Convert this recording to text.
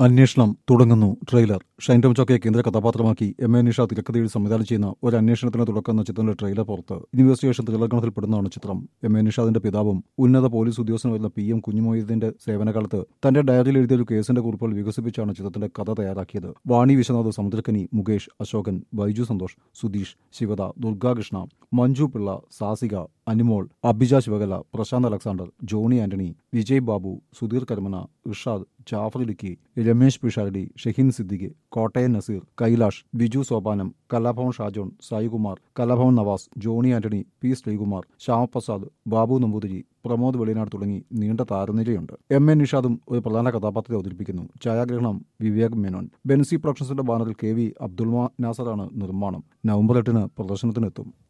അന്വേഷണം തുടങ്ങുന്നു trailer Shine Tom ചോക്കയെ കേന്ദ്ര കഥാപാത്രമാക്കി എം എ നിഷ തിരക്കഥയിൽ സംവിധാനം ചെയ്യുന്ന ഒരു അന്വേഷണത്തിന് തുടക്കം എന്ന ചിത്രത്തിന്റെ ട്രെയിലർ പുറത്ത് ഇൻവെസ്റ്റിഗേഷൻ ത്രിലഗണത്തിൽപ്പെടുന്നതാണ് ചിത്രം എം എ നിഷാദിന്റെ പിതാവും ഉന്നത പോലീസ് ഉദ്യോഗസ്ഥനുമായിരുന്ന പി എം കുഞ്ഞുമൊയ്തീന്റെ സേവനകാലത്ത് തന്റെ ഡയറിയിൽ എഴുതിയ ഒരു കേസിന്റെ കുറിപ്പുകൾ വികസിപ്പിച്ചാണ് ചിത്രത്തിന്റെ കഥ തയ്യാറാക്കിയത് Vani Viswanath Samuthirakani Mukesh Ashokan Baiju Santhosh Sudheesh Shivada Durgakrishna Manju Pillai Sasika Animol Abhija Sivakala Prashanth Alexander Johny Antony Vijay Babu Sudheer Karamana Irshad Jaffar Idukki Ramesh Pisharody Shaheen Siddique Kottayam Nazeer Kailash Biju Sopanam Kalabhavan Shajohn Saikumar Kalabhavan Navas Johny Antony P Sreekumar Shyamaprasad Babu Namboothiri Pramod Velinad തുടങ്ങി നീണ്ട താരനിരയുണ്ട് എം എൻ നിഷാദും ഒരു പ്രധാന കഥാപാത്രത്തെ അവതരിപ്പിക്കുന്നു ഛായാഗ്രഹണം വിവേക് മേനോൻ ബെൻസി പ്രൊഡക്ഷൻസിന്റെ ബാനറിൽ കെ വി അബ്ദുൾ നാസറാണ് നിർമ്മാണം നവംബർ എട്ടിന് പ്രദർശനത്തിനെത്തും